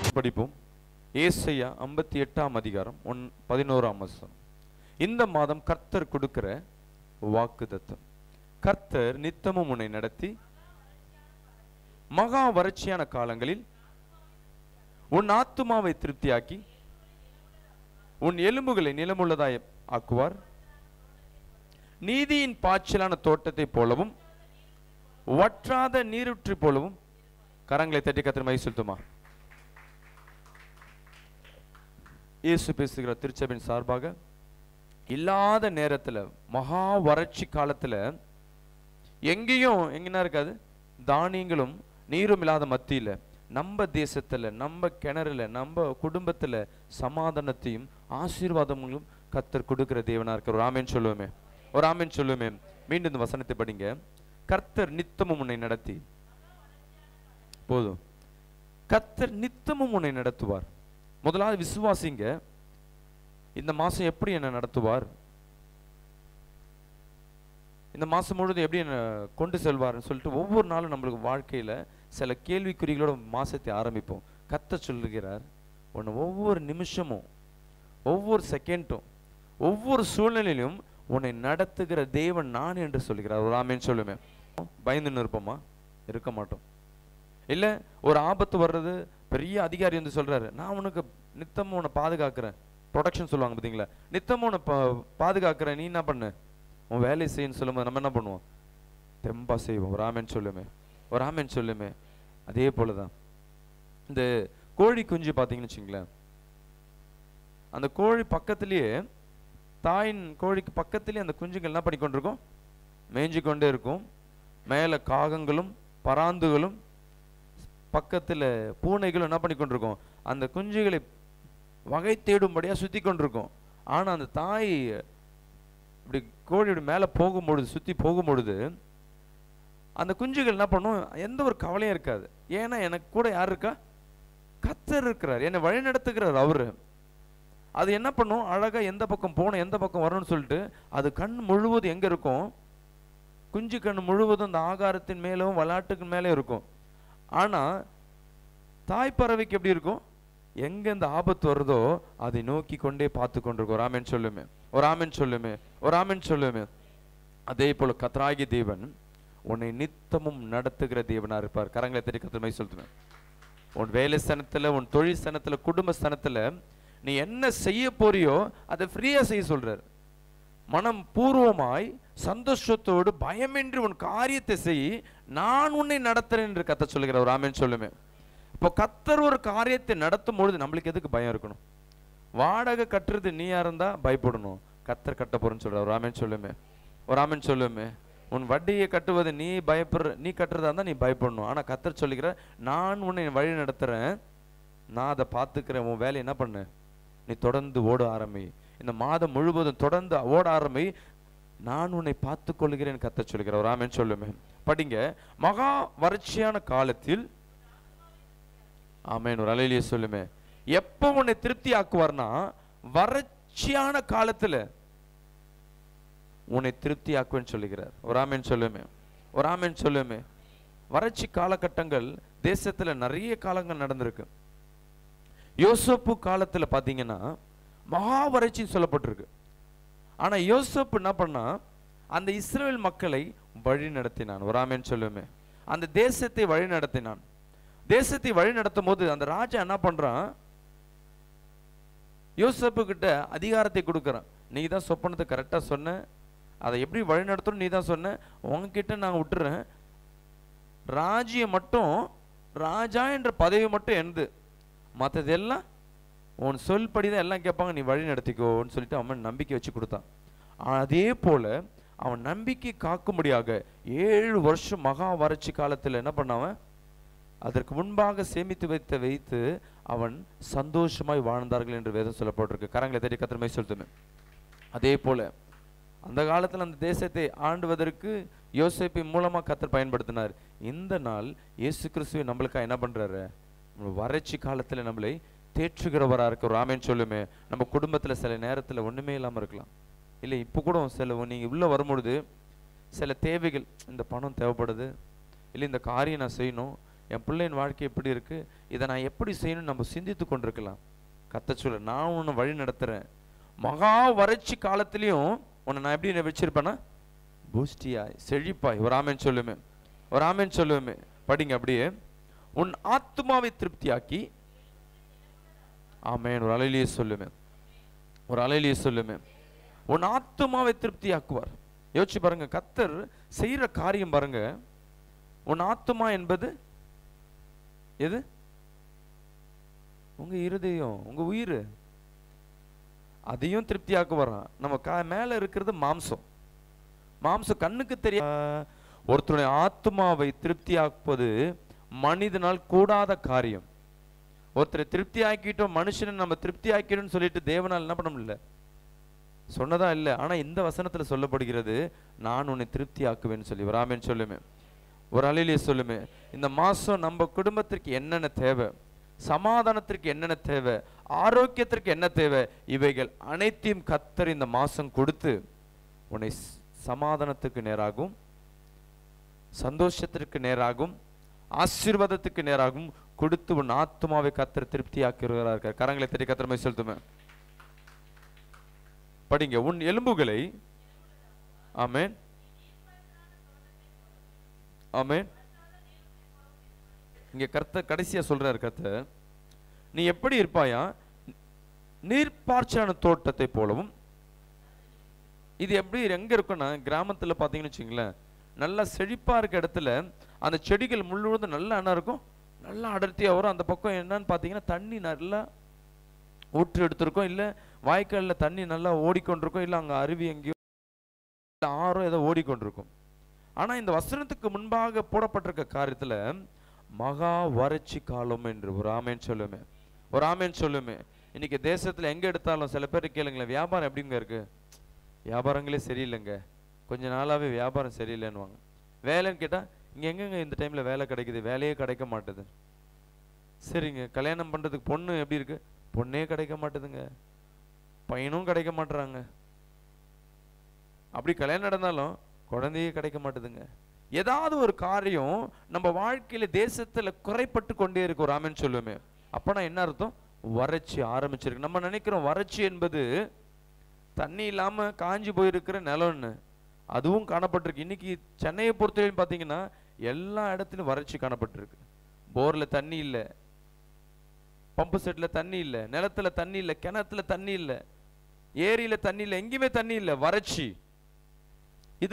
படிப்போம் ஏசையா ஐம்பத்தி எட்டாம் அதிகாரம் ஒன் பதினோராம் வசனம் இந்த மாதம் கர்த்தர் கொடுக்கிற வாக்குத்தத்தம் கர்த்தர் நித்தமும் உன்னை நடத்தி மகா வறட்சியான காலங்களில் உன் ஆத்துமாவை திருப்தியாக்கி உன் எலும்புகளை நிலமுள்ளதாய் ஆக்குவார் நீதியின் பாய்ச்சலான தோட்டத்தை போலவும் வற்றாத நீரூற்று போலவும் கரங்களை தட்டி கத்திர மை செலுத்துமா இயேசு பேசுகிற திருச்சபையின் சார்பாக இல்லாத நேரத்துல மகா வறட்சி காலத்துல எங்கேயும் எங்கன்னா இருக்காது தானியங்களும் நீரும் இல்லாத மத்தியில நம்ம தேசத்துல நம்ம கிணறுல நம்ம குடும்பத்துல சமாதானத்தையும் ஆசீர்வாதங்களும் கத்தர் கொடுக்கிற தேவனா இருக்கிற ஒரு ஆமேன் சொல்லுவோமே ஒரு ஆமேன் சொல்லுவோமே மீண்டும் இந்த வசனத்தை படிங்க கர்த்தர் நித்தமும் உன்னை நடத்தி போதும் கர்த்தர் நித்தமும் உன்னை நடத்துவார் முதலாவது விசுவாசிங்க இந்த மாசம் எப்படி என்ன நடத்துவார் இந்த மாசம் முழுவதும் எப்படி என்ன கொண்டு செல்வார்னு சொல்லிட்டு ஒவ்வொரு நாளும் நம்மளுக்கு வாழ்க்கையில சில கேள்விக்குறிகளோட மாசத்தை ஆரம்பிப்போம் கத்த சொல்லுகிறார் உன்னை ஒவ்வொரு நிமிஷமும் ஒவ்வொரு செகண்டும் ஒவ்வொரு சூழ்நிலையிலும் உன்னை நடத்துகிற தேவன் நான் என்று சொல்லுகிறார் ஒரு ஆமேன்னு சொல்லுமே பயந்துன்னு இருப்போமா இருக்க மாட்டோம் இல்ல ஒரு ஆபத்து வர்றது பெரிய அதிகாரி வந்து சொல்றாரு நான் உனக்கு நித்தமும் உன்னை பாதுகாக்கிறேன் ப்ரொடெக்ஷன் சொல்லுவாங்க பாத்தீங்களா நித்தமும் உன்னை பா- பாதுகாக்கிறேன் நீ என்ன பண்ணு உன் வேலையை செய்யன்னு சொல்லும்போது நம்ம என்ன பண்ணுவோம் தெம்பா செய்வோம் ஒரு ஆமேன்னு சொல்லுமே ஒரு ஆமேன்னு சொல்லுமே அதே போலதான் இந்த கோழி குஞ்சு பார்த்தீங்கன்னு வச்சுங்களேன் அந்த கோழி பக்கத்திலேயே தாயின் கோழிக்கு பக்கத்திலேயே அந்த குஞ்சுகள் என்ன பண்ணிக்கொண்டிருக்கும் மேய்ஞ்சு கொண்டே இருக்கும் மேலே காகங்களும் பராந்துகளும் பக்கத்தில் பூனைகளும் என்ன பண்ணி கொண்டிருக்கும் அந்த குஞ்சுகளை வகை தேடும்படியாக சுற்றி கொண்டிருக்கும் ஆனால் அந்த தாய் இப்படி கோழி இப்படி மேலே போகும்பொழுது சுற்றி போகும்பொழுது அந்த குஞ்சுகள் என்ன பண்ணும் எந்த ஒரு கவலையும் இருக்காது ஏன்னா எனக்கு கூட யார் இருக்கா கத்தர் இருக்கிறார் என்னை வழி நடத்துகிறார் அவரு அது என்ன பண்ணும் அழகா எந்த பக்கம் போகணும் எந்த பக்கம் வரணும்னு சொல்லிட்டு அது கண் முழுவதும் எங்க இருக்கும் குஞ்சு கண் முழுவதும் அந்த ஆகாரத்தின் மேலும் விளையாட்டுக்கு மேலே இருக்கும் ஆனா தாய் பறவைக்கு எப்படி இருக்கும் எங்க இந்த ஆபத்து வருதோ அதை நோக்கி கொண்டே பார்த்து கொண்டிருக்கும் ஒரு ஆமென் சொல்லுமே ஒரு ஆமென் சொல்லுமே ஒரு ஆமென் சொல்லுமே அதே போல கத்ராகி தேவன் உன்னை நித்தமும் நடத்துகிற தேவனா இருப்பார் கரங்களை தட்டி கத்திரமை சொல்லுவேன் உன் வேலை ஸ்தானத்துல உன் தொழில் ஸ்தானத்துல குடும்ப ஸ்தானத்துல நீ என்ன செய்ய போறியோ அதை ஃப்ரீயா செய்ய சொல்றார் மனம் பூர்வமாய் சந்தோஷத்தோடு பயமின்றி உன் காரியத்தை செய் நான் உன்னை நடத்துறேன் என்று கத்த சொல்லுகிற ஒரு ஆமென் சொல்லுமே இப்போ கத்தர் ஒரு காரியத்தை நடத்தும் பொழுது நம்மளுக்கு எதுக்கு பயம் இருக்கணும் வாடகை கட்டுறது நீயா இருந்தா பயப்படணும் கத்தர் கட்ட போறேன்னு சொல்ற ஒரு ஆமென் சொல்லுமே ஒரு ஆமென் சொல்லுமே உன் வட்டியை கட்டுவது நீ பயப்படுற நீ கட்டுறதா இருந்தா நீ பயப்படணும் ஆனா கத்தர் சொல்லுகிற நான் உன்னை வழி நடத்துறேன் நான் அதை பார்த்துக்கிறேன் உன் வேலையை என்ன பண்ணு நீ தொடர்ந்து ஓட ஆரம்பி இந்த மாதம் முழுவதும் தொடர்ந்து ஓட ஆரம்பி நான் உன்னை பார்த்து கொள்கிறேன் கத்த சொல்லுகிற ஒரு ஆமென் சொல்லுமே படிங்க மகா வறட்சியான காலத்தில் ஆமென் ஒரு அலையிலேயே சொல்லுமே எப்போ உன்னை திருப்தி ஆக்குவார்னா வறட்சியான காலத்துல உன்னை திருப்தி ஆக்குவேன்னு சொல்லுகிறார் ஒரு ஆமென் சொல்லுமே ஒரு ஆமென் சொல்லுமே வறட்சி காலகட்டங்கள் தேசத்துல நிறைய காலங்கள் நடந்திருக்கு யோசப்பு காலத்துல பாத்தீங்கன்னா மகா வறட்சின்னு சொல்லப்பட்டிருக்கு ஆனா யோசப்பு என்ன பண்ணா அந்த இஸ்ரேல் மக்களை வழி நடத்தினான் ஒரு ஆமென் சொல்லுமே அந்த தேசத்தை வழி நடத்தினான் தேசத்தை வழி நடத்தும் போது அந்த ராஜா என்ன பண்றான் யோசப்பு கிட்ட அதிகாரத்தை கொடுக்குறான் நீ தான் சொப்பனத்தை கரெக்டாக சொன்ன அதை எப்படி வழி நடத்தணும் நீ தான் சொன்ன உங்ககிட்ட நான் விட்டுறேன் ராஜ்யம் மட்டும் ராஜா என்ற பதவி மட்டும் எனது மற்றதெல்லாம் உன் சொல்படி தான் எல்லாம் கேட்பாங்க நீ வழி நடத்திக்கோன்னு சொல்லிட்டு அவன் நம்பிக்கை வச்சு கொடுத்தான் அதே போல அவன் நம்பிக்கை காக்கும்படியாக ஏழு வருஷம் மகா வறட்சி காலத்தில் என்ன பண்ணாவன் அதற்கு முன்பாக சேமித்து வைத்த வைத்து அவன் சந்தோஷமாய் வாழ்ந்தார்கள் என்று வேதம் சொல்லப்பட்டிருக்கு கரங்களை தேடி கத்திரமை சொல்லுமே அதே போல அந்த காலத்தில் அந்த தேசத்தை ஆண்டுவதற்கு யோசேப்பை மூலமா கத்தர் பயன்படுத்தினார் இந்த நாள் இயேசு கிறிஸ்துவை நம்மளுக்கா என்ன பண்றாரு நம்ம வறட்சி காலத்துல நம்மளை தேற்றுகிறவரா இருக்க ஒரு ஆமேன்னு சொல்லுமே நம்ம குடும்பத்துல சில நேரத்துல ஒண்ணுமே இல்லாம இருக்கலாம் இல்லை இப்போ கூட சில நீங்க உள்ள வரும்பொழுது சில தேவைகள் இந்த பணம் தேவைப்படுது இல்லை இந்த காரியம் நான் செய்யணும் என் பிள்ளையின் வாழ்க்கை எப்படி இருக்கு இதை நான் எப்படி செய்யணும்னு நம்ம சிந்தித்து கொண்டிருக்கலாம் கத்த சொல்ல நான் உன்னை வழி நடத்துறேன் மகா வறட்சி காலத்திலையும் உன்னை நான் எப்படி வச்சிருப்பேன்னா பூஸ்டியாய் செழிப்பாய் ஒரு ஆமேன் சொல்லுமே ஒரு ஆமேன் சொல்லுவேமே படிங்க அப்படியே உன் ஆத்மாவை திருப்தியாக்கி ஆமேன் ஒரு அலையிலேயே சொல்லுமே ஒரு அலையிலேயே சொல்லுமே உன் ஆத்மாவை திருப்தியாக்குவார் யோசிச்சு பாருங்க கத்தர் செய்யற காரியம் பாருங்க உன் ஆத்மா என்பது எது உங்க இருதயம் உங்க உயிர் அதையும் திருப்தியாக்குவாராம் நம்ம கா மேல இருக்கிறது மாம்சம் மாம்சம் கண்ணுக்கு தெரிய ஒருத்தருடைய ஆத்மாவை திருப்தியாக்குவது மனிதனால் கூடாத காரியம் ஒருத்தரை திருப்தி ஆக்கிட்டோம் மனுஷனை நம்ம திருப்தி ஆக்கிட்டோம்னு சொல்லிட்டு தேவனால் என்ன பண்ண முடியல சொன்னதா இல்லை ஆனா இந்த வசனத்துல சொல்லப்படுகிறது நான் உன்னை திருப்தி ஆக்குவேன்னு சொல்லி வராமேன்னு சொல்லுமே ஒரு அலையிலேயே சொல்லுமே இந்த மாசம் நம்ம குடும்பத்திற்கு என்னென்ன தேவை சமாதானத்திற்கு என்னென்ன தேவை ஆரோக்கியத்திற்கு என்ன தேவை இவைகள் அனைத்தையும் கத்தர் இந்த மாசம் கொடுத்து உன்னை ஸ்- சமாதானத்துக்கு நேராகும் சந்தோஷத்திற்கு நேராகும் ஆசீர்வாதத்துக்கு நேராகும் கொடுத்து உன் ஆத்மாவை கத்தர் திருப்தியாக்குகிறார் கரங்களை தட்டி கத்திரமை செலுத்துமே படிங்க உன் எலும்புகளை ஆமென் ஆமென் இங்க கர்த்த கடைசியா சொல்றாரு கர்த்த நீ எப்படி இருப்பாயா நீர்ப்பாய்ச்சலான தோட்டத்தை போலவும் இது எப்படி எங்க இருக்கும்னா கிராமத்துல பாத்தீங்கன்னு வச்சுங்களேன் நல்லா செழிப்பா இருக்க இடத்துல அந்த செடிகள் முழுவதும் நல்லா என்ன இருக்கும் நல்லா அடர்த்தியா வரும் அந்த பக்கம் என்னன்னு பாத்தீங்கன்னா தண்ணி நல்லா ஊற்று எடுத்திருக்கோம் இல்ல வாய்க்கால்ல தண்ணி நல்லா ஓடிக்கொண்டிருக்கும் இல்ல அங்க அருவி எங்கேயோ இல்ல ஆறோ ஏதோ ஓடிக்கொண்டிருக்கும் ஆனா இந்த வசனத்துக்கு முன்பாக போடப்பட்டிருக்க காரியத்துல மகா வறட்சி காலம் என்று ஒரு ஆமேன் சொல்லுமே ஒரு ஆமேன் சொல்லுமே இன்னைக்கு தேசத்துல எங்க எடுத்தாலும் சில பேர் கேளுங்களேன் வியாபாரம் எப்படிங்க இருக்கு வியாபாரங்களே சரியில்லைங்க கொஞ்ச நாளாவே வியாபாரம் சரியில்லைன்னுவாங்க வேலைன்னு கேட்டா இங்க எங்கங்க இந்த டைம்ல வேலை கிடைக்குது வேலையே கிடைக்க மாட்டுது சரிங்க கல்யாணம் பண்றதுக்கு பொண்ணு எப்படி இருக்கு பொண்ணே கிடைக்க மாட்டுதுங்க பையனும் கிடைக்க மாட்டுறாங்க அப்படி கல்யாணம் நடந்தாலும் குழந்தையே கிடைக்க மாட்டுதுங்க ஏதாவது ஒரு காரியம் நம்ம வாழ்க்கையில தேசத்துல குறைப்பட்டு கொண்டே இருக்கு ஒரு ஆமென் சொல்லுமே அப்பனா என்ன அர்த்தம் வறட்சி ஆரம்பிச்சிருக்கு நம்ம நினைக்கிறோம் வறட்சி என்பது தண்ணி இல்லாம காஞ்சி போயிருக்கிற நிலம்னு அதுவும் காணப்பட்டிருக்கு இன்னைக்கு சென்னையை பொறுத்தவரையும் பார்த்தீங்கன்னா எல்லா இடத்துலயும் வறட்சி காணப்பட்டிருக்கு போர்ல தண்ணி இல்லை பம்பு செட்ல தண்ணி இல்லை நிலத்துல தண்ணி இல்லை கிணத்துல தண்ணி இல்லை ஏரியில தண்ணி இல்லை எங்கேயுமே தண்ணி இல்லை வறட்சி இது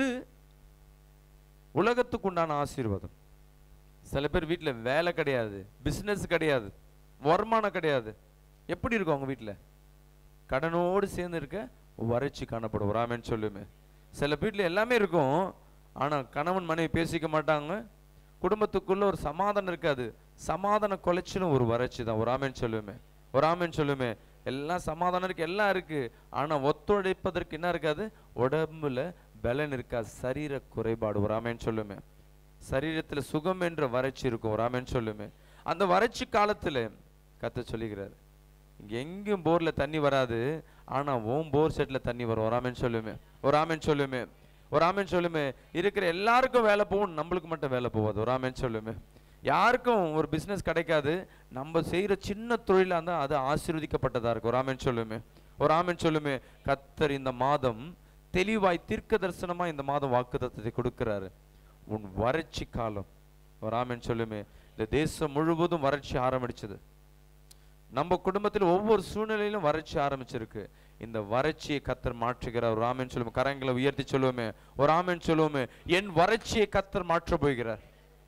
உலகத்துக்கு உண்டான ஆசீர்வாதம் சில பேர் வீட்ல வேலை கிடையாது பிசினஸ் கிடையாது வருமானம் கிடையாது எப்படி இருக்கும் அவங்க வீட்ல கடனோடு சேர்ந்து இருக்க வறட்சி காணப்படும் ராமன் சொல்லுமே சில வீட்ல எல்லாமே இருக்கும் ஆனா கணவன் மனைவி பேசிக்க மாட்டாங்க குடும்பத்துக்குள்ள ஒரு சமாதானம் இருக்காது சமாதான குலைச்சலும் ஒரு வறட்சி தான் ஒரு ஆமேன் சொல்லுமே ஒரு ஆமேன் சொல்லுமே எல்லாம் சமாதானம் இருக்கு எல்லாம் இருக்கு ஆனா ஒத்துழைப்பதற்கு என்ன இருக்காது உடம்புல பலன் இருக்காது சரீர குறைபாடு ஒரு ஆமேன் சொல்லுமே சரீரத்துல சுகம் என்ற வறட்சி இருக்கும் ஒரு ஆமேன் சொல்லுமே அந்த வறட்சி காலத்துல கத்த சொல்லுகிறார் இங்க எங்கேயும் போர்ல தண்ணி வராது ஆனா ஓம் போர் செட்ல தண்ணி வரும் ஒரு ஆமேன் சொல்லுமே ஒரு ஆமேன் சொல்லுமே ஒரு ஆமேன் சொல்லுமே இருக்கிற எல்லாருக்கும் வேலை போகும் நம்மளுக்கு மட்டும் வேலை போகாது ஒரு ஆமேன் சொல்லுமே யாருக்கும் ஒரு பிசினஸ் கிடைக்காது நம்ம செய்யற சின்ன தொழிலா இருந்தா அது ஆசீர்வதிக்கப்பட்டதா இருக்கும் ஒரு ஆமேன் சொல்லுமே ஒரு ஆமேன் சொல்லுமே கத்தர் இந்த மாதம் தெளிவாய் தீர்க்க தரிசனமா இந்த மாதம் வாக்குத்தத்தத்தை கொடுக்கிறாரு உன் வறட்சி காலம் ஒரு ஆமேன் சொல்லுமே இந்த தேசம் முழுவதும் வறட்சி ஆரம்பிச்சது நம்ம குடும்பத்தில் ஒவ்வொரு சூழ்நிலையிலும் வறட்சி ஆரம்பிச்சிருக்கு இந்த வறட்சியை கத்தர் மாற்றுகிறார் ஒரு ஆமென் சொல்லுவோம் கரங்களை உயர்த்தி சொல்லுவோமே ஒரு ஆமென் சொல்லுவோமே என் வறட்சியை கத்தர் மாற்ற போகிறார்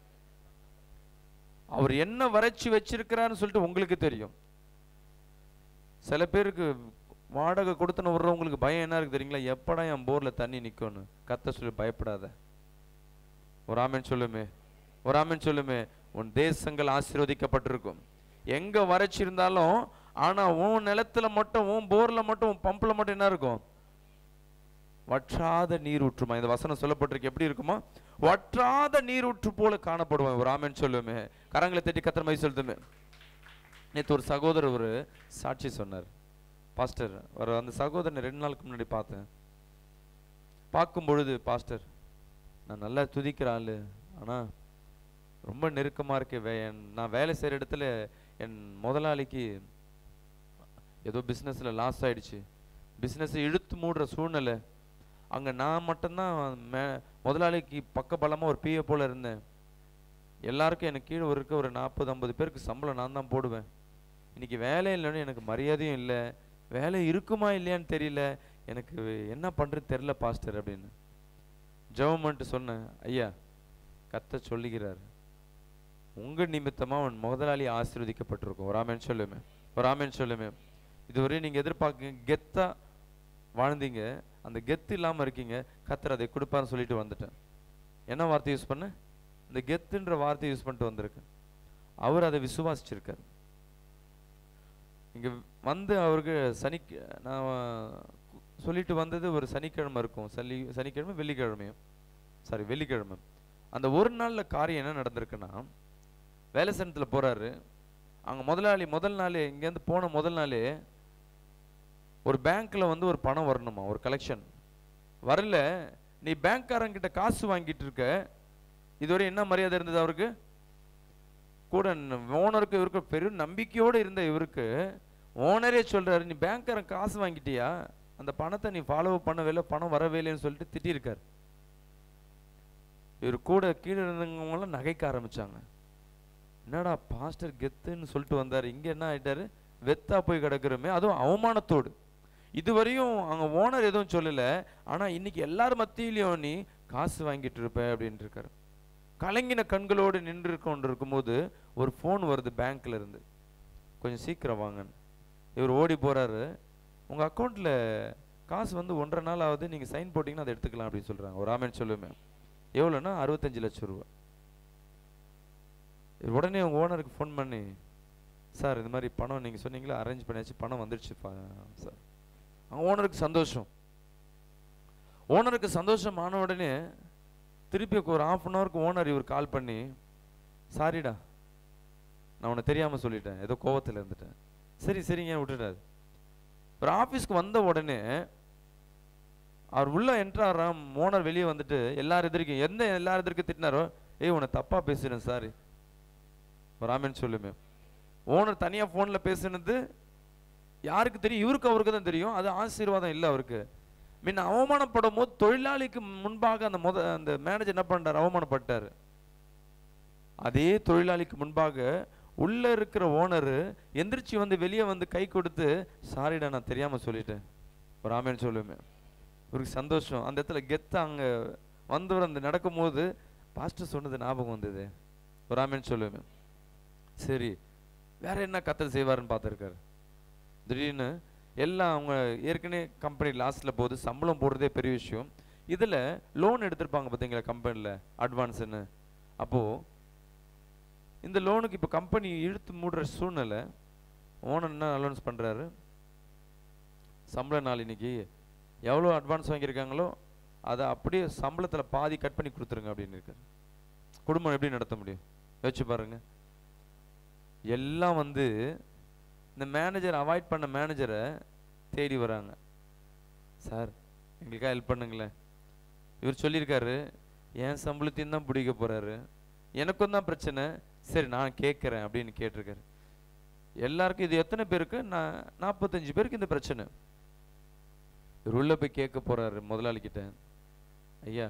அவர் என்ன வறட்சி வச்சிருக்கிறாருன்னு சொல்லிட்டு உங்களுக்கு தெரியும் சில பேருக்கு வாடகை கொடுத்துன்னு விடுறவங்களுக்கு பயம் என்ன இருக்கு தெரியுங்களா எப்படா என் போர்ல தண்ணி நிக்கும்னு கத்த சொல்லி பயப்படாத ஒரு ஆமென் சொல்லுமே ஒரு ஆமென் சொல்லுமே உன் தேசங்கள் ஆசீர்வதிக்கப்பட்டிருக்கும் எங்க வறட்சி இருந்தாலும் ஆனா உன் நிலத்துல மட்டும் உன் போர்ல மட்டும் உன் பம்புல மட்டும் என்ன இருக்கும் வற்றாத நீர் ஊற்றுமா இந்த வசனம் சொல்லப்பட்டிருக்கு எப்படி இருக்குமா வற்றாத நீர் ஊற்று போல காணப்படுவான் ஒரு ஆமென் சொல்லுமே கரங்களை தட்டி கத்திர மாதிரி சொல்லுமே நேற்று ஒரு சகோதரர் ஒரு சாட்சி சொன்னார் பாஸ்டர் ஒரு அந்த சகோதரனை ரெண்டு நாளுக்கு முன்னாடி பார்த்தேன் பார்க்கும் பொழுது பாஸ்டர் நான் நல்லா துதிக்கிற ஆளு ஆனா ரொம்ப நெருக்கமாக இருக்கு வே என் நான் வேலை செய்கிற இடத்துல என் முதலாளிக்கு ஏதோ பிஸ்னஸில் லாஸ் ஆயிடுச்சு பிஸ்னஸை இழுத்து மூடுற சூழ்நிலை அங்கே நான் மட்டும்தான் மே முதலாளிக்கு பக்கபலமாக ஒரு பிஏ போல் இருந்தேன் எல்லாருக்கும் எனக்கு கீழே இருக்க ஒரு நாற்பது ஐம்பது பேருக்கு சம்பளம் நான் தான் போடுவேன் இன்னைக்கு வேலை இல்லைன்னு எனக்கு மரியாதையும் இல்லை வேலை இருக்குமா இல்லையான்னு தெரியல எனக்கு என்ன பண்ணுறது தெரில பாஸ்டர் அப்படின்னு ஜெபம் சொன்னேன் ஐயா கத்த சொல்லுகிறார் உங்க நிமித்தமா உன் முதலாளி ஆசீர்வதிக்கப்பட்டிருக்கும் ஒரு ஆமேன் சொல்லுமே ஒரு ஆமேன் சொல்லுமே இதுவரையும் நீங்க எதிர்பார்க்க கெத்தா வாழ்ந்தீங்க அந்த கெத்து இல்லாம இருக்கீங்க கத்தர் அதை கொடுப்பான்னு சொல்லிட்டு வந்துட்டேன் என்ன வார்த்தை யூஸ் பண்ண இந்த கெத்துன்ற வார்த்தையை யூஸ் பண்ணிட்டு வந்திருக்கேன் அவர் அதை விசுவாசிச்சிருக்காரு இங்க வந்து அவருக்கு சனி நான் சொல்லிட்டு வந்தது ஒரு சனிக்கிழமை இருக்கும் சனி சனிக்கிழமை வெள்ளிக்கிழமையும் சாரி வெள்ளிக்கிழமை அந்த ஒரு நாள்ல காரியம் என்ன நடந்திருக்குன்னா வேலை சனத்துல போறாரு அங்க முதலாளி முதல் நாளே இங்கேருந்து போன முதல் நாளே ஒரு பேங்க்ல வந்து ஒரு பணம் வரணுமா ஒரு கலெக்ஷன் வரல நீ பேங்க்காரங்கிட்ட காசு வாங்கிட்டு இருக்க இதுவரை என்ன மரியாதை இருந்தது அவருக்கு கூட ஓனருக்கு இவருக்கு பெரும் நம்பிக்கையோடு இருந்த இவருக்கு ஓனரே சொல்றாரு நீ பேங்க்காரன் காசு வாங்கிட்டியா அந்த பணத்தை நீ ஃபாலோ பண்ணவே இல்லை பணம் வரவே இல்லைன்னு சொல்லிட்டு திட்டியிருக்காரு இவர் கூட கீழே இருந்தவங்களாம் நகைக்க ஆரம்பிச்சாங்க என்னடா பாஸ்டர் கெத்துன்னு சொல்லிட்டு வந்தார் இங்க என்ன ஆயிட்டாரு வெத்தா போய் கிடக்குறோமே அதுவும் அவமானத்தோடு இதுவரையும் அங்க ஓனர் எதுவும் சொல்லல ஆனா இன்னைக்கு எல்லார் மத்தியிலையும் நீ காசு வாங்கிட்டு இருப்ப அப்படின்ட்டு இருக்காரு கலங்கின கண்களோடு நின்று கொண்டு இருக்கும்போது ஒரு ஃபோன் வருது பேங்க்ல இருந்து கொஞ்சம் சீக்கிரம் வாங்கன்னு இவர் ஓடி போறாரு உங்க அக்கௌண்ட்ல காசு வந்து ஒன்றரை நாள் ஆகுது நீங்க சைன் போட்டீங்கன்னா அதை எடுத்துக்கலாம் அப்படின்னு சொல்றாங்க ஒரு ஆமேன் சொல்லுவேன் எவ்வளோன்னா அறுபத்தஞ்சு லட்சம் ரூபா இவர் உடனே உங்க ஓனருக்கு ஃபோன் பண்ணி சார் இந்த மாதிரி பணம் நீங்க சொன்னீங்களா அரேஞ்ச் பண்ணியாச்சு பணம் வந்துடுச்சு சார் அவங்க ஓனருக்கு சந்தோஷம் ஓனருக்கு சந்தோஷம் ஆன உடனே திருப்பி ஒரு ஆஃப் அன் ஹவருக்கு ஓனர் இவர் கால் பண்ணி சாரிடா நான் உன்னை தெரியாம சொல்லிட்டேன் ஏதோ கோவத்துல இருந்துட்டேன் சரி சரிங்க விட்டுட்டாரு ஒரு ஆஃபீஸ்க்கு வந்த உடனே அவர் உள்ள என்ட்ராராம் ஓனர் வெளியே வந்துட்டு எல்லாரும் எதிர்க்கும் எந்த எல்லாரும் எதிர்க்க திட்டினாரோ ஏய் உன்னை தப்பா பேசுறேன் சாரி ஒரு ஆமேன்னு சொல்லுமே ஓனர் தனியா போன்ல பேசுனது யாருக்கு தெரியும் இவருக்கு அவருக்கு தான் தெரியும் அது ஆசீர்வாதம் இல்லை அவருக்கு முன்ன அவமானப்படும் போது தொழிலாளிக்கு முன்பாக அந்த முத அந்த மேனேஜர் என்ன பண்றாரு அவமானப்பட்டாரு அதே தொழிலாளிக்கு முன்பாக உள்ள இருக்கிற ஓனர் எந்திரிச்சு வந்து வெளியே வந்து கை கொடுத்து சாரிடா நான் தெரியாம சொல்லிட்டேன் ஒரு ஆமேன்னு சொல்லுவேன் இவருக்கு சந்தோஷம் அந்த இடத்துல கெத்தா அங்க வந்தவர் அந்த நடக்கும்போது பாஸ்டர் சொன்னது ஞாபகம் வந்தது ஒரு ஆமேன்னு சொல்லுவேன் சரி வேற என்ன கத்தல் செய்வாருன்னு பார்த்துருக்காரு திடீர்னு எல்லாம் அவங்க ஏற்கனவே கம்பெனி லாஸ்ட்ல போகுது சம்பளம் போடுறதே பெரிய விஷயம் இதுல லோன் எடுத்திருப்பாங்க பார்த்தீங்களா கம்பெனியில் அட்வான்ஸ்னு அப்போ இந்த லோனுக்கு இப்போ கம்பெனி இழுத்து மூடுற சூழ்நிலை ஓனர் என்ன அலௌன்ஸ் பண்றாரு சம்பள நாள் இன்னைக்கு எவ்வளோ அட்வான்ஸ் வாங்கியிருக்காங்களோ அதை அப்படியே சம்பளத்துல பாதி கட் பண்ணி கொடுத்துருங்க அப்படின்னு இருக்காரு குடும்பம் எப்படி நடத்த முடியும் யோசிச்சு பாருங்க எல்லாம் வந்து இந்த மேனேஜர் அவாய்ட் பண்ண மேனேஜரை தேடி வராங்க சார் எங்களுக்காக ஹெல்ப் பண்ணுங்களேன் இவர் சொல்லியிருக்காரு என் சம்பளத்தையும் தான் பிடிக்க போறாரு எனக்கும் தான் பிரச்சனை சரி நான் கேட்குறேன் அப்படின்னு கேட்டிருக்காரு எல்லாருக்கும் இது எத்தனை பேருக்கு நான் நாற்பத்தஞ்சு பேருக்கு இந்த பிரச்சனை இவர் உள்ள போய் கேட்க போறாரு முதலாளி கிட்ட ஐயா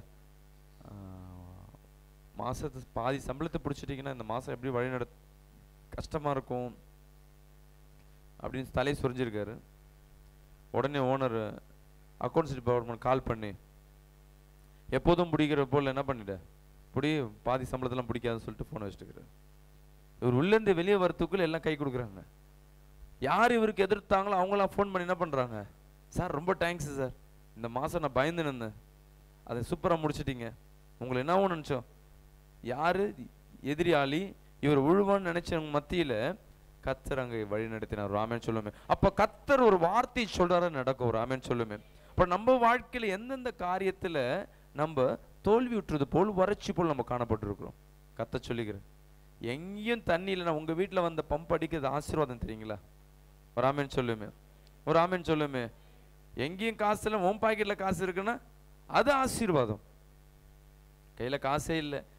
ஆஹ், மாசத்து பாதி சம்பளத்தை பிடிச்சிட்டிங்கன்னா இந்த மாசம் எப்படி வழி நட கஷ்டமா இருக்கும் அப்படின்னு தலை சொரிஞ்சிருக்காரு உடனே ஓனர் அக்கௌண்ட்ஸ் டிபார்ட்மெண்ட் கால் பண்ணி எப்போதும் பிடிக்கிற போல் என்ன பண்ணிட்ட பிடி பாதி சம்பளத்தெல்லாம் பிடிக்காதுன்னு சொல்லிட்டு ஃபோனை வச்சுட்டுக்கிறாரு இவர் உள்ளேருந்து வெளியே வரத்துக்குள்ள எல்லாம் கை கொடுக்குறாங்க யார் இவருக்கு எதிர்த்தாங்களோ அவங்களாம் ஃபோன் பண்ணி என்ன பண்ணுறாங்க சார் ரொம்ப தேங்க்ஸ் சார் இந்த மாதம் நான் பயந்து நின்றேன் அதை சூப்பராக முடிச்சிட்டீங்க உங்களை என்னவோ நினச்சோம் யார் எதிரியாளி இவர் உழுவான்னு நினைச்சவங்க மத்தியில கத்தர் அங்கே வழி நடத்தினார் ராமன் சொல்லுமே அப்ப கத்தர் ஒரு வார்த்தை சொல்றாரு நடக்கும் ராமன் சொல்லுமே அப்ப நம்ம வாழ்க்கையில எந்தெந்த காரியத்துல நம்ம தோல்வி உற்றுறது போல் வறட்சி போல் நம்ம காணப்பட்டிருக்கிறோம் கத்த சொல்லிக்கிறேன் எங்கேயும் தண்ணி இல்லைன்னா உங்க வீட்டுல வந்த பம்ப் அடிக்கிறது ஆசீர்வாதம் தெரியுங்களா ஒரு ஆமேன் சொல்லுமே ஒரு ஆமேன் சொல்லுமே எங்கேயும் காசு இல்லை உன் பாக்கெட்ல காசு இருக்குன்னா அது ஆசீர்வாதம் கையில காசே இல்லை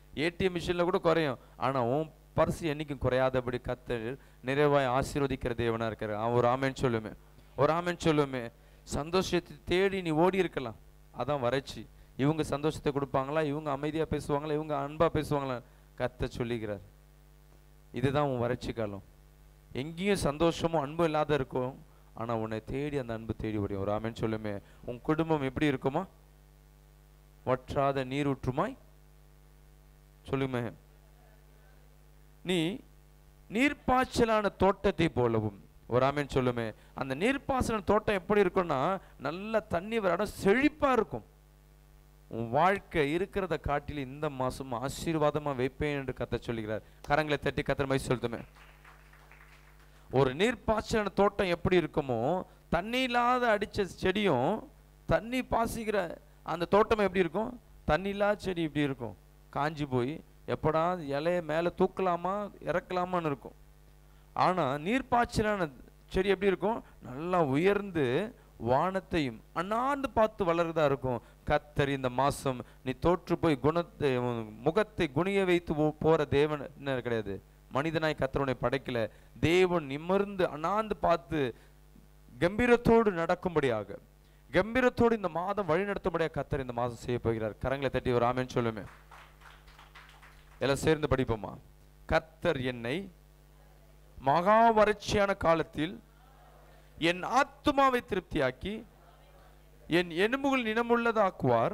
ஏடிஎம் மிஷினில் கூட குறையும் ஆனா உன் பரிசு என்னைக்கும் குறையாதபடி கத்தர் நிறைவாய் ஆசீர்வதிக்கிற தேவனா இருக்கிற அவன் ஒரு ஆமேன்னு சொல்லுமே ஒரு ஆமேன்னு சொல்லுமே சந்தோஷத்தை தேடி நீ ஓடி இருக்கலாம் அதான் வறட்சி இவங்க சந்தோஷத்தை கொடுப்பாங்களா இவங்க அமைதியா பேசுவாங்களா இவங்க அன்பா பேசுவாங்களா கத்த சொல்லிக்கிறார் இதுதான் உன் வறட்சி காலம் எங்கேயும் சந்தோஷமும் அன்பும் இல்லாத இருக்கும் ஆனா உன்னை தேடி அந்த அன்பு தேடி ஓடியும் ஒரு ஆமேன்னு சொல்லுமே உன் குடும்பம் எப்படி இருக்குமா வற்றாத நீரூற்றுமாய் சொல்லுமே நீ நீர்ப்பாய்ச்சலான தோட்டத்தை போலவும் ஒரு ஆமேன்னு சொல்லுமே அந்த நீர்ப்பாசன தோட்டம் எப்படி இருக்கும்னா நல்ல தண்ணி வர இடம் செழிப்பா இருக்கும் உன் வாழ்க்கை இருக்கிறத காட்டில் இந்த மாசம் ஆசீர்வாதமா வைப்பேன் என்று கத்த சொல்லுகிறார் கரங்களை தட்டி கத்திர மாதிரி சொல்லுமே ஒரு நீர்ப்பாய்ச்சலான தோட்டம் எப்படி இருக்குமோ தண்ணி இல்லாத அடிச்ச செடியும் தண்ணி பாசிக்கிற அந்த தோட்டம் எப்படி இருக்கும் தண்ணி இல்லாத செடி இப்படி இருக்கும் காஞ்சி போய் எப்படா இலைய மேலே தூக்கலாமா இறக்கலாமான்னு இருக்கும் ஆனா நீர்ப்பாய்ச்சலான செடி எப்படி இருக்கும் நல்லா உயர்ந்து வானத்தையும் அண்ணாந்து பார்த்து வளர்றதா இருக்கும் கத்தர் இந்த மாசம் நீ தோற்று போய் குணத்தை உன் முகத்தை குனிய வைத்து போ- போற தேவன் என்ன கிடையாது மனிதனாய் கத்தர் உன்னை படைக்கல தேவன் நிமிர்ந்து அண்ணாந்து பார்த்து கம்பீரத்தோடு நடக்கும்படியாக கம்பீரத்தோடு இந்த மாதம் வழி நடத்தும்படியாக கத்தர் இந்த மாதம் செய்ய போகிறார் கரங்களை தட்டி ஒரு ஆமென்னு சொல்லுமே எல்லாம் சேர்ந்து படிப்போமா கத்தர் என்னை மகா வறட்சியான காலத்தில் என் ஆத்துமாவை திருப்தியாக்கி என் எலும்புகள் நினமுள்ளதாக்குவார்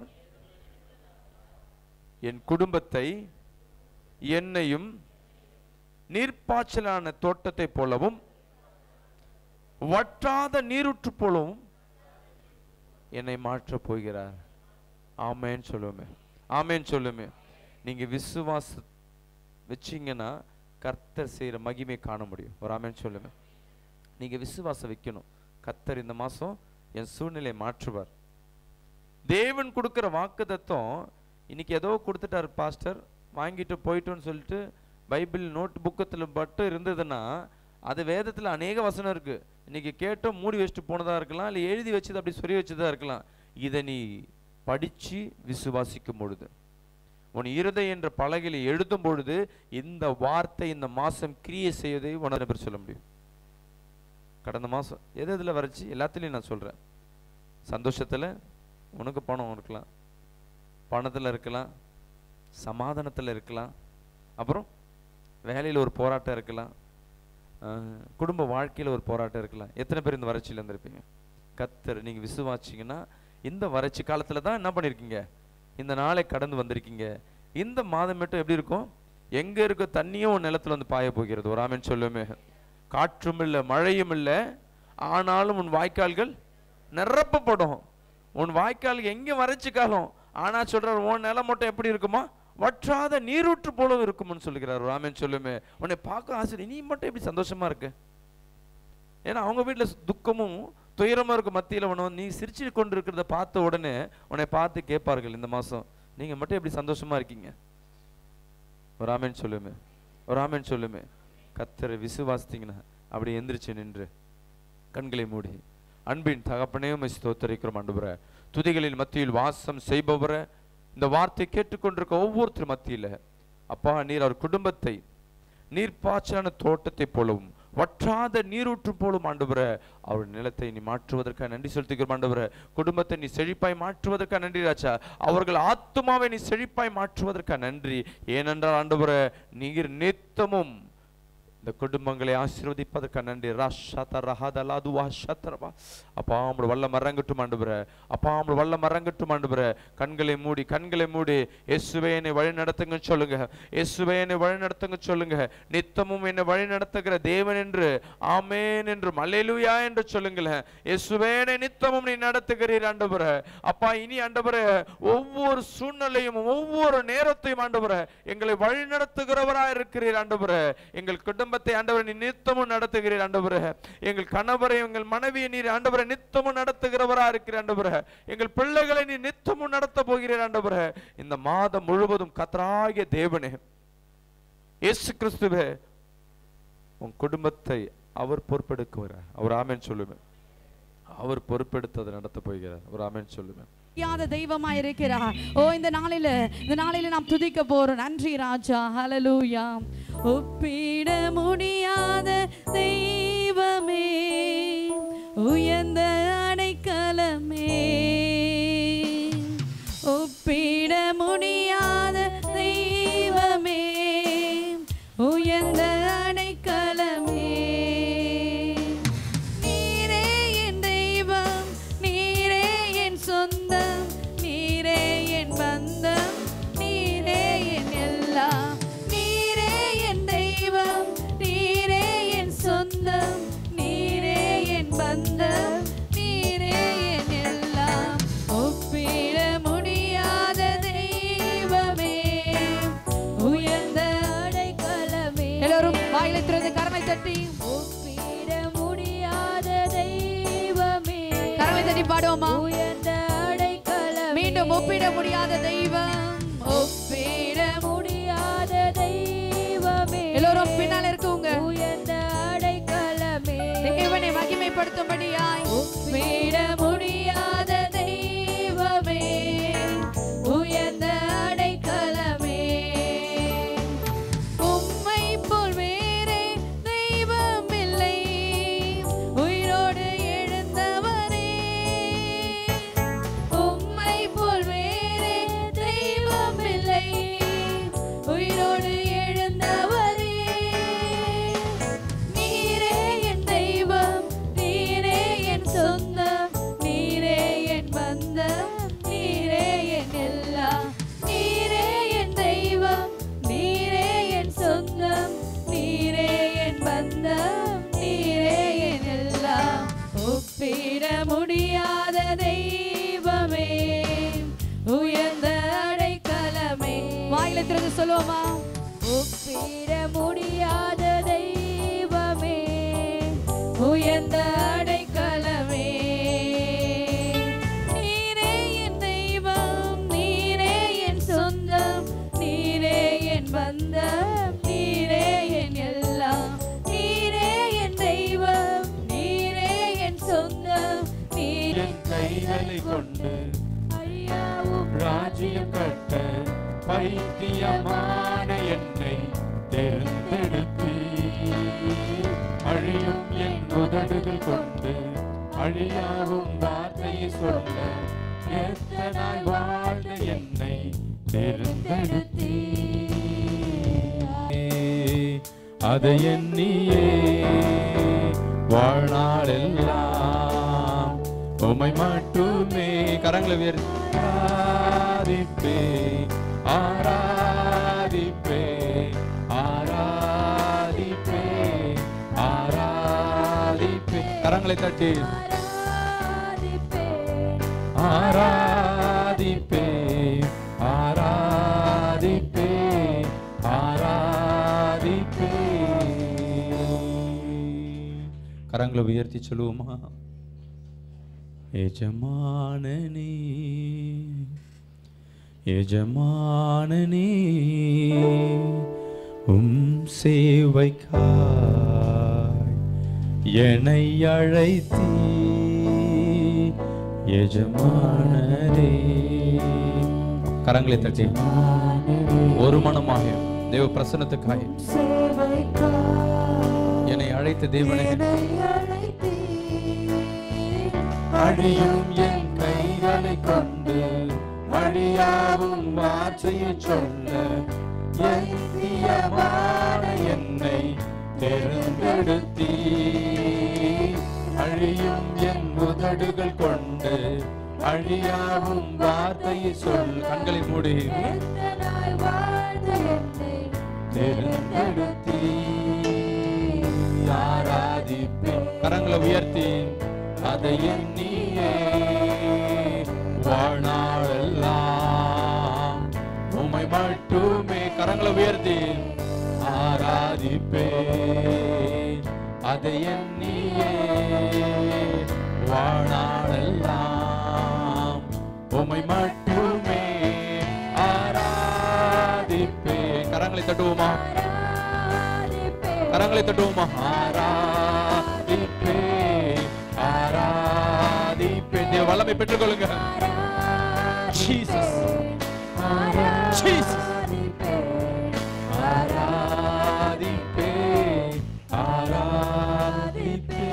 என் குடும்பத்தை என்னையும் நீர்ப்பாய்ச்சலான தோட்டத்தை போலவும் வற்றாத நீரூற்று போலவும் என்னை மாற்றப் போகிறார் ஆமேன்னு சொல்லுமே ஆமேன்னு சொல்லுமே நீங்க விசுவாச வச்சீங்கன்னா கர்த்தர் செய்யற மகிமை காண முடியும் ஒரு ஆமேன்னு சொல்லுமே நீங்க விசுவாசம் வைக்கணும் கர்த்தர் இந்த மாசம் என் சூழ்நிலையை மாற்றுவார் தேவன் கொடுக்கிற வாக்குத்தத்தம் இன்னைக்கு ஏதோ கொடுத்துட்டார் பாஸ்டர் வாங்கிட்டு போயிட்டோன்னு சொல்லிட்டு பைபிள் நோட் புக்கத்தில் மட்டும் இருந்ததுன்னா அது வேதத்தில் அநேக வசனம் இருக்கு இன்னைக்கு கேட்டோம் மூடி வச்சுட்டு போனதா இருக்கலாம் இல்லை எழுதி வச்சது அப்படி சொல்லி வச்சதா இருக்கலாம் இதை நீ படிச்சு விசுவாசிக்கும் பொழுது உன் இருதய என்ற பலகையில் எழுதும் பொழுது இந்த வார்த்தை இந்த மாசம் கிரியை செய்வதை உணர பேர் சொல்ல முடியும் கடந்த மாசம் எது எதில் வரைச்சி எல்லாத்துலேயும் நான் சொல்றேன் சந்தோஷத்துல உனக்கு பணம் இருக்கலாம் பணத்துல இருக்கலாம் சமாதானத்துல இருக்கலாம் அப்புறம் வேலையில் ஒரு போராட்டம் இருக்கலாம் ஆஹ், குடும்ப வாழ்க்கையில ஒரு போராட்டம் இருக்கலாம் எத்தனை பேர் இந்த வறட்சியில் இருந்திருப்பீங்க கத்தர் நீங்க விசுவாச்சிங்கன்னா இந்த வறட்சி காலத்துல தான் என்ன பண்ணிருக்கீங்க இந்த நாளை கடந்து வந்திருக்கீங்க இந்த மாதம் மட்டும் எப்படி இருக்கும் எங்க இருக்க தண்ணியும் உன் நிலத்துல வந்து பாய போகிறது ஒரு ஆமென் சொல்லுமே காற்றும் இல்லை மழையும் இல்லை ஆனாலும் உன் வாய்க்கால்கள் நிரப்பப்படும் உன் வாய்க்கால் எங்க வறட்சி காலம் ஆனா சொல்றாரு உன் நிலம் மட்டும் எப்படி இருக்குமா வற்றாத நீரூற்று போல இருக்கும்னு சொல்லுகிறார் ராமன் சொல்லுமே உன்னை பார்க்க ஆசை நீ மட்டும் எப்படி சந்தோஷமா இருக்கு ஏன்னா அவங்க வீட்டுல துக்கமும் துயரமா இருக்க மத்தியில உன நீ சிரிச்சு கொண்டு இருக்கிறத பார்த்த உடனே உன்னை பார்த்து கேட்பார்கள் இந்த மாசம் நீங்க மட்டும் எப்படி சந்தோஷமா இருக்கீங்க ஒரு ஆமென் சொல்லுமே ஒரு ஆமென் சொல்லுமே கத்தரை விசுவாசித்தீங்கன்னா அப்படி எந்திரிச்சு நின்று கண்களை மூடி அன்பின் தகப்பனே உம்மை ஸ்தோத்தரிக்கிறோம் ஆண்டவரே துதிகளின் மத்தியில் வாசம் செய்பவரே இந்த வார்த்தை கேட்டுக்கொண்டிருக்க ஒவ்வொருத்தர் மத்தியில அப்பா நீர் அவர் குடும்பத்தை நீர்ப்பாய்ச்சலான தோட்டத்தை போலவும் வற்றாத நீரூற்று போலும் ஆண்டவரே அவர் நிலத்தை நீ மாற்றுவதற்காக நன்றி செலுத்துகிறோம் ஆண்டவரே குடும்பத்தை நீ செழிப்பாய் மாற்றுவதற்காக நன்றி ராஜா அவர்கள் ஆத்துமாவை நீ செழிப்பாய் மாற்றுவதற்காக நன்றி ஏனென்றால் ஆண்டவரே நீர் நித்தமும் இந்த குடும்பங்களை ஆசீர்வதிப்பதற்கு நன்றி ராஷாத ரஹாத லாதுவா ஷத்ரவா அப்பா உம்முடைய வல்ல மறங்கட்டும் ஆண்டுபுற அப்பா உம்முடைய வல்ல மறங்கட்டும் ஆண்டுபுற கண்களை மூடி கண்களை மூடி இயேசுவே என்னை வழி நடத்துங்க சொல்லுங்க இயேசுவே என்னை வழி நடத்துங்க சொல்லுங்க நித்தமும் என்னை வழி நடத்துகிற தேவன் என்று ஆமேன் என்று மல்லேலூயா என்று சொல்லுங்களேன் இயேசுவே என்னை நித்தமும் நீ நடத்துகிறீர் ஆண்டவரே அப்பா இனி ஆண்டவரே ஒவ்வொரு சூழ்நிலையும் ஒவ்வொரு நேரத்தையும் ஆண்டவரே எங்களை வழி நடத்துகிறவராய் இருக்கிறீர் ஆண்டவரே எங்கள் குடும்பத்தை ஆண்டவரை நீ நித்தமும் நடத்துகிறீர் ஆண்டவரே எங்கள் கணவரை எங்கள் மனைவியை நீர் ஆண்டவரை நித்தமும் நடத்துகிறவரா இருக்கிற ஆண்டவரே எங்கள் பிள்ளைகளை நீ நித்தமும் நடத்த போகிறீர் ஆண்டவரே இந்த மாதம் முழுவதும் கத்தராகிய தேவனே இயேசு கிறிஸ்துவே உன் குடும்பத்தை அவர் பொறுப்பெடுக்குவார் அவர் ஆமென் சொல்லுவேன் அவர் பொறுப்பெடுத்து அதை நடத்த போகிறார் அவர் ஆமென் சொல்லுவேன் முடியாத தெய்வமா இருக்கிறார் ஓ இந்த நாளில இந்த நாளில நாம் துதிக்க போறோம் நன்றி ராஜா ஹalleluya ஒப்பிட முடியாத தெய்வமே உயர்ந்த அடைக்கலமே ஒப்பிட முடியாத தெய்வமே உயர்ந்த அடைக்கலமே நீரே என் தெய்வம் நீரே என் சொந்தம் நீரே என் பந்தம் நீரே என் எல்லாம் நீரே என் தெய்வம் நீரே என் சொந்தம் நீரே என் பந்தம் நீரே என் எல்லாம் ஒப்பிட முடியாத தெய்வமே உயர்ந்த அடைக்கலமே எல்லாரும் வாயிலை திறந்து கரமை தட்டி ஒப்பிட முடியாத தெய்வமே கரமை தட்டி பாடுவோமா உயர்ந்த அடைக்கலமே மீண்டும் ஒப்பிட முடியாத தெய்வம் ஒப்பிட முடியாத தெய்வமே எல்லோரும் பின்னால இருக்கவங்க உயர்ந்த அடைக்கலமே தேவனை மகிமைப்படுத்தும்படியாய் ஒப்பிட முடியாத தெய்வமே உயர்ந்த அடைக்கலமே உம்மை போல் வேறே தெய்வம் இல்லை உயிரோடு எழுந்தவரே உம்மை போல் வேறே தெய்வம் இல்லை உயிரோடு எழுந்தவரே நீரே என் தெய்வம் நீரே என் சொந்தம் நீரே என் பந்தம் நீரே என் எல்லாம் நீரே என் தெய்வம் நீரே என் சொந்தம் நீரே என் பந்தம் நீரே என் எல்லாம் ஒப்பிட முடியாத தெய்வமே உயர்ந்த அடைக்கலமே வாயில திறந்து சொல்லுவோமா ஒப்பிட முடியாத தெய்வமே உயர்ந்த அடைக்கலமே நீரே என் தெய்வம் நீரே என் சொந்தம் நீரே என் பந்தம் நீரே என் எல்லாம் நீரே என் தெய்வம் நீரே என் சொந்தம் நீரே என் கைகளை கொண்டு அழியாவும் ராஜ்யம் கட்ட பைத்தியமான என்னை தேர்ந்தெடுத்து அழியும் என் உதடுகள் கொண்டு அழியாவும் வார்த்தையை சொல்ல எத்தனாய் வாழ்ந்த என்னை தேர்ந்தெடுத்து அதை எண்ணியே வாழ்நாளெல்லாம் உமை மட்டுமே கரங்களை உயர் ஆராதிப்பே ஆராதிப்பே ஆராதிப்பே ஆராதிப்பே கரங்களை தட்டி ஆராதிப்பே ஆராதிப்பே ஆராதிப்பே ஆராதிப்பே கரங்களை உயர்த்தி சொல்லுவோமா எஜமானனே எஜமானனே உம் சேவைக்காய் என்னை அழைத்தீ எஜமானரே கரங்களை தட்டி ஒரு மனமாக தேவ பிரசன்னத்துக்காய் என்னை அழைத்த தேவனே அழியும் என் கைகளை கொண்டு அழியாவும் வார்த்தையை சொல்ல எத்தியமான என்னை தேர்ந்தெடுத்தீ அழியும் என் உதடுகள் கொண்டு அழியாவும் வார்த்தையை சொல் கண்களை மூடி எத்தனாய் வாழ்ந்த என்னை தேர்ந்தெடுத்தீ ஆராதிப்பேன் கரங்களை உயர்த்தி அதை எண்ணியே வாழ்நாளெல்லாம் உமை மட்டுமே கரங்களை உயர்த்தி ஆராதிப்பேன் அதை எண்ணியே வாழ்நாளெல்லாம் உமை மட்டுமே ஆராதிப்பேன் கரங்களை தட்டுவோமா கரங்களை தட்டுவோமா ஆராதிப்பே ஆராதிப்பே தேவ வல்லமை பெற்றுக்கொள்ளுங்க Jesus. Jesus. ஆராதிப்பே ஆராதிப்பே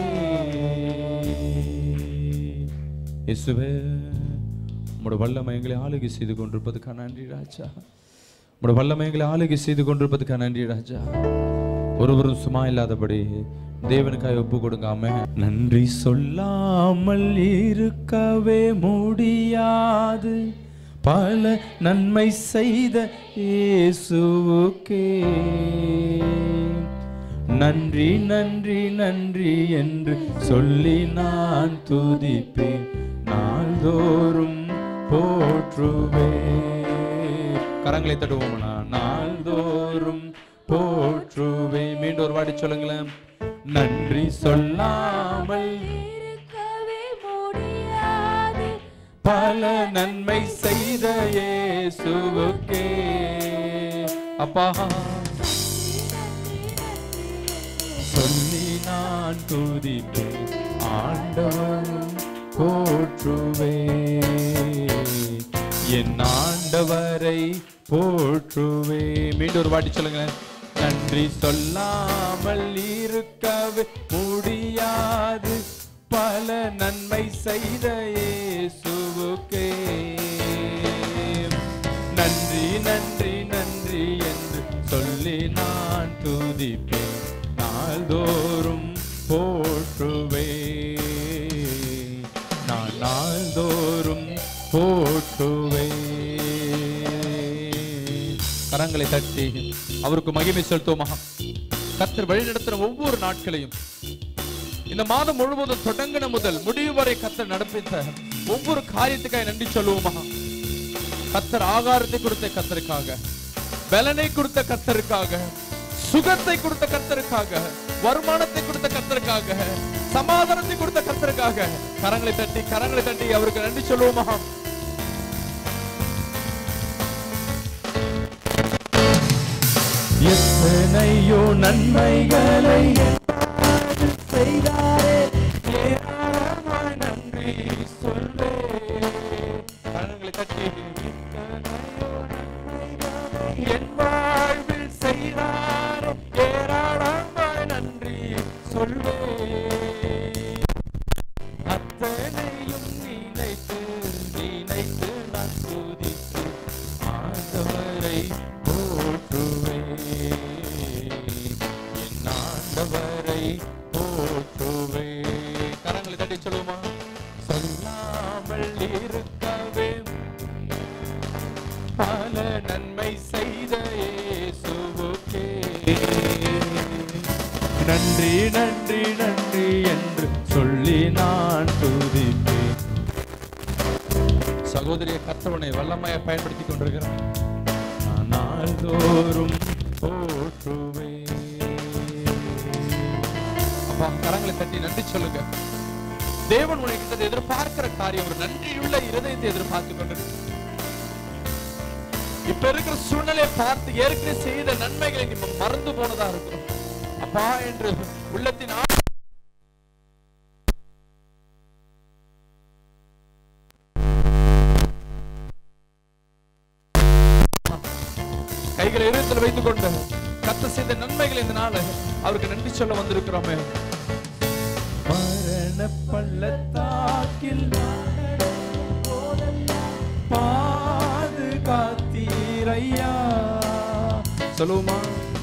இயேசுவே உம்முடைய வல்லமை எங்களை ஆளுகை செய்து கொண்டிருப்பதுக்காக நன்றி ராஜா உம்முடைய வல்லமை எங்களை ஆளுகை செய்து கொண்டிருப்பதுக்காக நன்றி ராஜா ஒருவரும் சும்மா இல்லாதபடி தேவனுக்காக ஒப்பு கொடுங்க ஆமென். நன்றி சொல்லாமல் இருக்கவே முடியாது பல நன்மை செய்த இயேசுவுக்கே நன்றி நன்றி நன்றி என்று சொல்லி நான் துதிப்பேன் நாள்தோறும் போற்றுவே கரங்களை தட்டுவோம் நான் நாள்தோறும் போற்றுவே மீண்டும் ஒரு வாட்டி சொல்லுங்களேன் நன்றி சொல்லாமல் இருக்கவே முடியாது பல நன்மை செய்த இயேசுவுக்கே அப்பா சொல்லி நான் துதிப்பேன் ஆண்டவன் போற்றுவே என் ஆண்டவரை போற்றுவே மீண்டும் ஒரு வாட்டி சொல்லுங்க நன்றி சொல்லாமல் இருக்கவே முடியாது பல நன்மை செய்த இயேசுவுக்கே நன்றி நன்றி நன்றி என்று சொல்லி நான் துதிப்பேன் நாள்தோறும் போற்றுவே நான் நாள்தோறும் போற்றுவே கரங்களை தட்டி அவருக்கு மகிமை செலுத்துவோமா கத்தர் வழிநடத்தின ஒவ்வொரு நாட்களையும் இந்த மாதம் முழுவதும் தொடங்கின முதல் முடிவு வரை கத்தர் நடப்பித்த ஒவ்வொரு காரியத்துக்காக நன்றி சொல்லுவோமா கத்தர் ஆகாரத்தை கொடுத்த கத்தருக்காக பலனை கொடுத்த கத்தருக்காக சுகத்தை கொடுத்த கத்தருக்காக வருமானத்தை கொடுத்த கத்தருக்காக சமாதானத்தை கொடுத்த கத்தருக்காக கரங்களை தட்டி கரங்களை தட்டி அவருக்கு நன்றி சொல்லுவோமா எத்தனையோ நன்மைகளை எனக்கு செய்தாரே ஏராளமாய் நன்றி சொல்வே கரங்களை தட்டி எத்தனையோ நன்மைகளை என் வாழ்வில் செய்தாரே ஏராளமாய் நன்றி சொல்வே அத்தனையும் நினைத்து நினைத்து நான் துதித்து ஆண்டவரை போற்றுவே என் ஆண்டவரை போற்றுவே கரங்களை தட்டி சொல்லுமா சொல்லாமல் இருக்கவே பல நன்மை செய்த இயேசுவுக்கே நன்றி நன்றி நன்றி என்று சொல்லி நான் துதிப்பேன் சகோதரிய கத்தவனை வல்லமையை பயன்படுத்தி கொண்டிருக்கிறான் நான் நாள்தோறும் போற்றுவே அப்பா கரங்களை தட்டி நன்றி சொல்லுங்க தேவன் உனக்கு எதிர்பார்க்கிற காரியம் ஒரு நன்றியுள்ள இருதயத்தை எதிர்பார்த்து கொண்டிருக்கு இப்ப இருக்கிற சூழ்நிலையை பார்த்து ஏற்கனவே செய்த நன்மைகளை இப்ப மறந்து போனதா இருக்கும் அப்பா என்று உள்ளத்தின் ஆழ- கைகளை இருத்தில் வைத்துக் கொண்டு கத்த செய்த நன்மைகள் இந்த நாள் அவருக்கு நன்றி சொல்ல வந்திருக்கிறோமே மரண பள்ளத்தாக்கில் பாதுகாத்தீரையா சொல்லுவோமா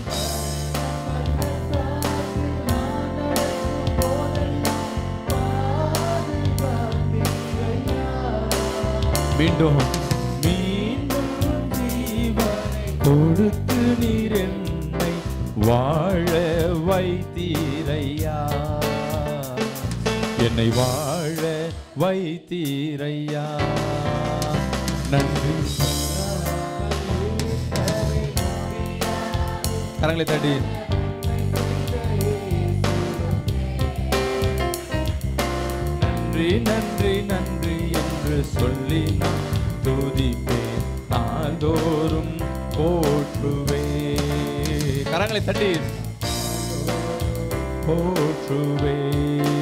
மீண்டும் மீண்டும் ஜீவனை கொடுத்து நீர் என்னை வாழ வைத்தீரையா என்னை வாழ வைத்தீரையா நன்றி கரங்களை தட்டி நன்றி நன்றி நன்றி என்று சொல்லி நான் துதிப்பேன் நாள்தோறும் போற்றுவே கரங்களை தட்டி போற்றுவே